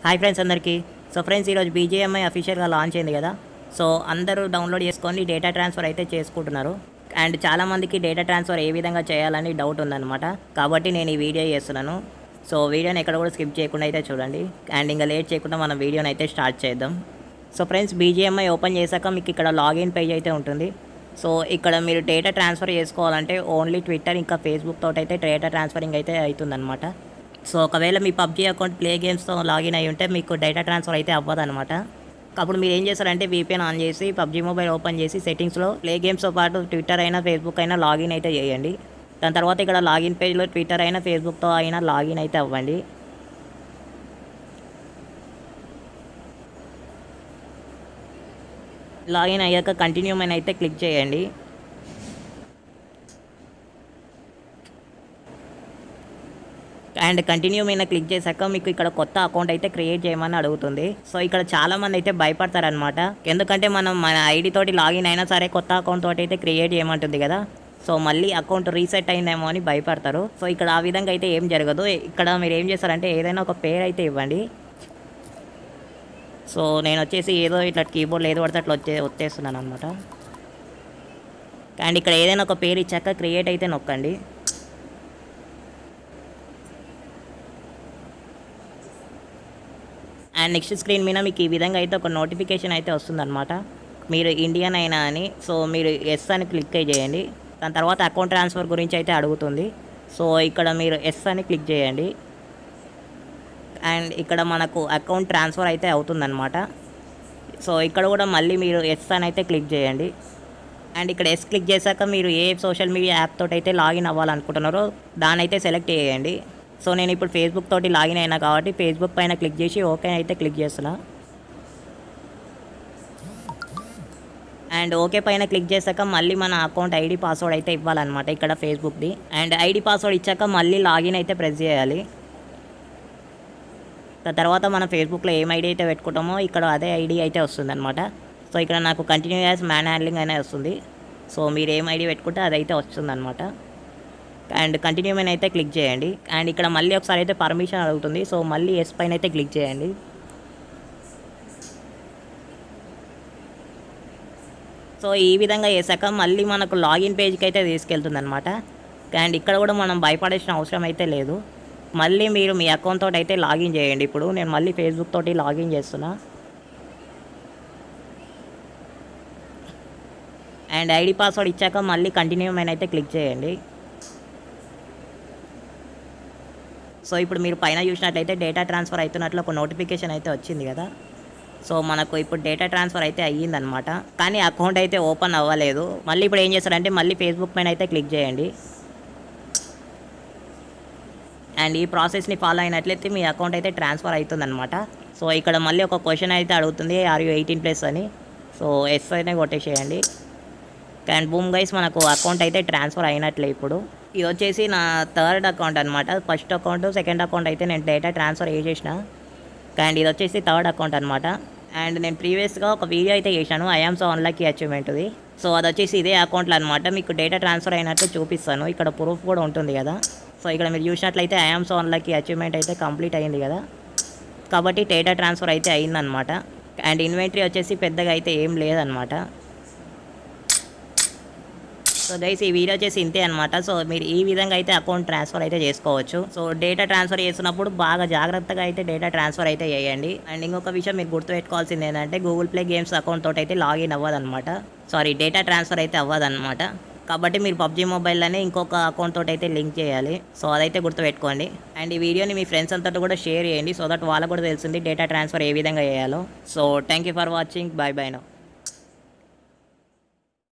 hi friends అందరికీ so friends ఈరోజు BGMI అఫీషియల్గా లాంచ్ అయింది కదా సో అందరూ డౌన్లోడ్ చేసుకొని డేటా ట్రాన్స్ఫర్ అయితే చేసుకుంటున్నారు అండ్ చాలామందికి డేటా ట్రాన్స్ఫర్ ఏ విధంగా చేయాలని డౌట్ ఉందన్నమాట కాబట్టి నేను ఈ వీడియో చేస్తున్నాను సో వీడియోని ఎక్కడ కూడా స్కిప్ చేయకుండా అయితే చూడండి అండ్ ఇంకా లేట్ చేయకుండా మనం వీడియోని అయితే స్టార్ట్ చేద్దాం సో ఫ్రెండ్స్ బీజీఎంఐ ఓపెన్ చేశాక మీకు ఇక్కడ లాగిన్ పేజ్ అయితే ఉంటుంది సో ఇక్కడ మీరు డేటా ట్రాన్స్ఫర్ చేసుకోవాలంటే ఓన్లీ ట్విట్టర్ ఇంకా ఫేస్బుక్ తోటి అయితే డేటా ట్రాన్స్ఫరింగ్ అయితే అవుతుందన్నమాట సో ఒకవేళ మీ పబ్జీ అకౌంట్ ప్లే గేమ్స్తో లాగిన్ అయి ఉంటే మీకు డేటా ట్రాన్స్ఫర్ అయితే అవ్వదన్నమాట అప్పుడు మీరు ఏం చేస్తారంటే వీపీఎన్ ఆన్ చేసి పబ్జీ మొబైల్ ఓపెన్ చేసి సెట్టింగ్స్లో ప్లే గేమ్స్తో పాటు ట్విట్టర్ అయినా ఫేస్బుక్ అయినా లాగిన్ అయితే చేయండి దాని తర్వాత ఇక్కడ లాగిన్ పేజ్లో ట్విట్టర్ అయినా ఫేస్బుక్తో అయినా లాగిన్ అయితే అవ్వండి లాగిన్ అయ్యాక కంటిన్యూ అని అయితే క్లిక్ చేయండి అండ్ కంటిన్యూ మీద క్లిక్ చేశాక మీకు ఇక్కడ కొత్త అకౌంట్ అయితే క్రియేట్ చేయమని అడుగుతుంది సో ఇక్కడ చాలా మంది అయితే భయపడతారనమాట ఎందుకంటే మనం మన ఐడి తోటి లాగిన్ అయినా సరే కొత్త అకౌంట్ తోటి అయితే క్రియేట్ చేయమంటుంది కదా సో మళ్ళీ అకౌంట్ రీసెట్ అయిందేమో అని భయపడతారు సో ఇక్కడ ఆ విధంగా అయితే ఏం జరగదు ఇక్కడ మీరు ఏం చేస్తారంటే ఏదైనా ఒక పేరు అయితే ఇవ్వండి సో నేను వచ్చేసి ఏదో ఇట్లా కీబోర్డ్లో ఏదో పడితే అట్లా వచ్చే వచ్చేస్తున్నాను అనమాట అండ్ ఇక్కడ ఏదైనా ఒక పేరు ఇచ్చాక క్రియేట్ అయితే నొక్కండి అండ్ నెక్స్ట్ స్క్రీన్ మీద మీకు ఈ విధంగా అయితే ఒక నోటిఫికేషన్ అయితే వస్తుందన్నమాట మీరు ఇండియన్ అయినా అని సో మీరు ఎస్ అని క్లిక్ చేయండి దాని తర్వాత అకౌంట్ ట్రాన్స్ఫర్ గురించి అయితే అడుగుతుంది సో ఇక్కడ మీరు ఎస్ అని క్లిక్ చేయండి అండ్ ఇక్కడ మనకు అకౌంట్ ట్రాన్స్ఫర్ అయితే అవుతుందన్నమాట సో ఇక్కడ కూడా మళ్ళీ మీరు ఎస్ అని అయితే క్లిక్ చేయండి అండ్ ఇక్కడ ఎస్ క్లిక్ చేశాక మీరు ఏ సోషల్ మీడియా యాప్ తోటి అయితే లాగిన్ అవ్వాలనుకుంటున్నారో దాని అయితే సెలెక్ట్ చేయండి సో నేను ఇప్పుడు ఫేస్బుక్ తోటి లాగిన్ అయినా కాబట్టి ఫేస్బుక్ పైన క్లిక్ చేసి ఓకే అయితే క్లిక్ చేస్తున్నా అండ్ ఓకే పైన క్లిక్ చేశాక మళ్ళీ మన అకౌంట్ ఐడి పాస్వర్డ్ అయితే ఇవ్వాలన్నమాట ఇక్కడ ఫేస్బుక్ది అండ్ ఐడి పాస్వర్డ్ ఇచ్చాక మళ్ళీ లాగిన్ అయితే ప్రెస్ చేయాలి దాని తర్వాత మనం ఫేస్బుక్లో ఏం ఐడి అయితే పెట్టుకుంటామో ఇక్కడ అదే ఐడి అయితే వస్తుంది అనమాట సో ఇక్కడ నాకు కంటిన్యూ యాజ్ మ్యాన్ హ్యాండ్లింగ్ అనే వస్తుంది సో మీరు ఏం ఐడి పెట్టుకుంటే అదైతే వస్తుంది అనమాట అండ్ కంటిన్యూ మీద అయితే క్లిక్ చేయండి అండ్ ఇక్కడ మళ్ళీ ఒకసారి అయితే పర్మిషన్ అడుగుతుంది సో మళ్ళీ ఎస్ పైన అయితే క్లిక్ చేయండి సో ఈ విధంగా చేశాక మళ్ళీ మనకు లాగిన్ పేజ్కి అయితే తీసుకెళ్తుంది అనమాట అండ్ ఇక్కడ కూడా మనం భయపడాల్సిన అవసరం అయితే లేదు మళ్ళీ మీరు మీ అకౌంట్ తోటి అయితే లాగిన్ చేయండి ఇప్పుడు నేను మళ్ళీ ఫేస్బుక్ తోటి లాగిన్ చేస్తున్నా అండ్ ఐడి పాస్వర్డ్ ఇచ్చాక మళ్ళీ కంటిన్యూ మీద అయితే క్లిక్ చేయండి సో ఇప్పుడు మీరు పైన చూసినట్లయితే డేటా ట్రాన్స్ఫర్ అవుతున్నట్లు ఒక నోటిఫికేషన్ అయితే వచ్చింది కదా సో మనకు ఇప్పుడు డేటా ట్రాన్స్ఫర్ అయితే అయ్యిందనమాట కానీ అకౌంట్ అయితే ఓపెన్ అవ్వలేదు మళ్ళీ ఇప్పుడు ఏం చేస్తారంటే మళ్ళీ ఫేస్బుక్ పైన అయితే క్లిక్ చేయండి అండ్ ఈ ప్రాసెస్ని ఫాలో అయినట్లయితే మీ అకౌంట్ అయితే ట్రాన్స్ఫర్ అవుతుందన్నమాట సో ఇక్కడ మళ్ళీ ఒక క్వశ్చన్ అయితే అడుగుతుంది ఆర్ యూ ఎయిటీన్ ప్లస్ అని సో ఎస్ అయినా కొట్టేసేయండి అండ్ బూమ్ గైస్ మనకు అకౌంట్ అయితే ట్రాన్స్ఫర్ అయినట్లే ఇప్పుడు ఇది వచ్చేసి నా థర్డ్ అకౌంట్ అనమాట ఫస్ట్ అకౌంట్ సెకండ్ అకౌంట్ అయితే నేను డేటా ట్రాన్స్ఫర్ చేసేసిన అండ్ ఇది వచ్చేసి థర్డ్ అకౌంట్ అనమాట అండ్ నేను ప్రీవియస్గా ఒక వీడియో అయితే చేశాను ఐఆమ్ సో అన్లక్కీ అచీవ్మెంట్ది సో అది వచ్చేసి ఇదే అకౌంట్లో అనమాట మీకు డేటా ట్రాన్స్ఫర్ అయినట్టు చూపిస్తాను ఇక్కడ ప్రూఫ్ కూడా ఉంటుంది కదా సో ఇక్కడ మీరు చూసినట్లయితే ఐఆమ్ సో అన్లక్కీ అచీవ్మెంట్ అయితే కంప్లీట్ అయింది కదా కాబట్టి డేటా ట్రాన్స్ఫర్ అయితే అయిందనమాట అండ్ ఇన్వెంటరీ వచ్చేసి పెద్దగా అయితే ఏం లేదనమాట సో గైస్ ఈ వీడియో వచ్చేసి ఇంతే అనమాట సో మీరు ఈ విధంగా అయితే అకౌంట్ ట్రాన్స్ఫర్ అయితే చేసుకోవచ్చు సో డేటా ట్రాన్స్ఫర్ చేస్తున్నప్పుడు బాగా జాగ్రత్తగా అయితే డేటా ట్రాన్స్ఫర్ అయితే చేయండి అండ్ ఇంకొక విషయం మీరు గుర్తుపెట్టుకోవాల్సింది ఏంటంటే గూగుల్ ప్లే గేమ్స్ అకౌంట్ తోటి అయితే లాగిన్ అవ్వదన్నమాట సారీ డేటా ట్రాన్స్ఫర్ అయితే అవ్వదన్నమాట కాబట్టి మీరు పబ్జీ మొబైల్లోనే ఇంకొక అకౌంట్ తోటి అయితే లింక్ చేయాలి సో అదైతే గుర్తుపెట్టుకోండి అండ్ ఈ వీడియోని మీ ఫ్రెండ్స్ అంతటా కూడా షేర్ చేయండి సో దట్ వాళ్ళకు కూడా తెలిసింది డేటా ట్రాన్స్ఫర్ ఏ విధంగా చేయాలో so thank you for watching bye bye no